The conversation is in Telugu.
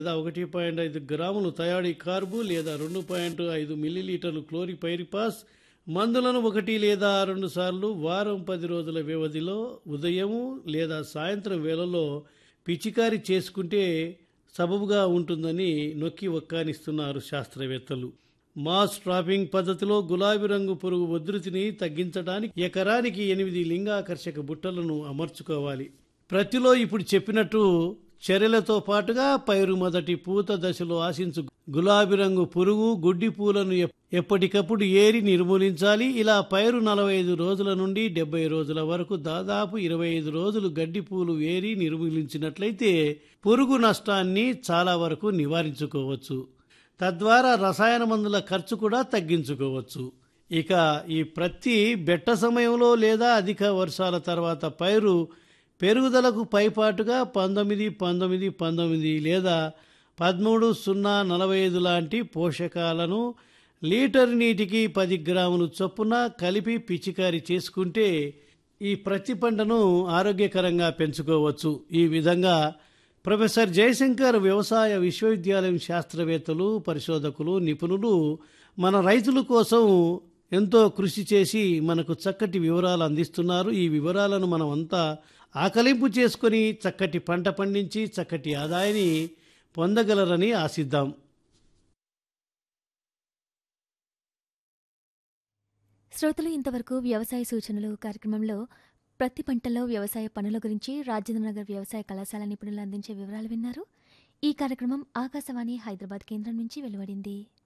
లేదా ఒకటి పాయింట్ ఐదు గ్రాములు థయాడి కార్బు లేదా రెండు పాయింట్ ఐదు మిల్లీలీటర్లు క్లోరిపైరిపాస్ మందులను ఒకటి లేదా రెండు సార్లు వారం పది రోజుల వ్యవధిలో ఉదయము లేదా సాయంత్రం వేళల్లో పిచికారి చేసుకుంటే సబబుగా ఉంటుందని నొక్కి ఒక్కానిస్తున్నారు శాస్త్రవేత్తలు మాస్ ట్రాపింగ్ పద్ధతిలో గులాబీ రంగు పురుగు ఉధృతిని తగ్గించడానికి ఎకరానికి ఎనిమిది లింగాకర్షక బుట్టలను అమర్చుకోవాలి ప్రతిలో ఇప్పుడు చెప్పినట్టు చర్యలతో పాటుగా పైరు మొదటి పూత దశలో ఆశించు గులాబీ రంగు పురుగు గుడ్డి పూలను ఎప్- ఎప్పటికప్పుడు ఏరి నిర్మూలించాలి ఇలా పైరు నలభై ఐదు రోజుల నుండి డెబ్బై రోజుల వరకు దాదాపు ఇరవై ఐదు రోజులు గడ్డి పూలు ఏరి నిర్మూలించినట్లయితే పురుగు నష్టాన్ని చాలా వరకు నివారించుకోవచ్చు తద్వారా రసాయన మందుల ఖర్చు కూడా తగ్గించుకోవచ్చు ఇక ఈ ప్రతి బెట్ట సమయంలో లేదా అధిక వర్షాల తర్వాత పైరు పెరుగుదలకు పైపాటుగా పంతొమ్మిది పంతొమ్మిది పంతొమ్మిది లేదా పదమూడు సున్నా నలభై ఐదు లాంటి పోషకాలను లీటర్ నీటికి పది గ్రాములు చొప్పున కలిపి పిచికారి చేసుకుంటే ఈ ప్రతి పంటను ఆరోగ్యకరంగా పెంచుకోవచ్చు ఈ విధంగా ప్రొఫెసర్ జయశంకర్ వ్యవసాయ విశ్వవిద్యాలయం శాస్త్రవేత్తలు పరిశోధకులు నిపుణులు మన రైతుల కోసం ఎంతో కృషి చేసి మనకు చక్కటి వివరాలు అందిస్తున్నారు ఈ వివరాలను మనం అంతా ఆకలింపు చేసుకొని చక్కటి పంట పండించి చక్కటి ఆదాయాన్ని పొందగలరని ఆశిద్దాం శ్రోతలు ఇంతవరకు వ్యవసాయ సూచనలు కార్యక్రమంలో ప్రతి పంటలో వ్యవసాయ పనుల గురించి రాజేంద్రనగర్ వ్యవసాయ కళాశాల నిపుణులు అందించే వివరాలు విన్నారు ఈ కార్యక్రమం ఆకాశవాణి హైదరాబాద్ కేంద్రం నుంచి వెలువడింది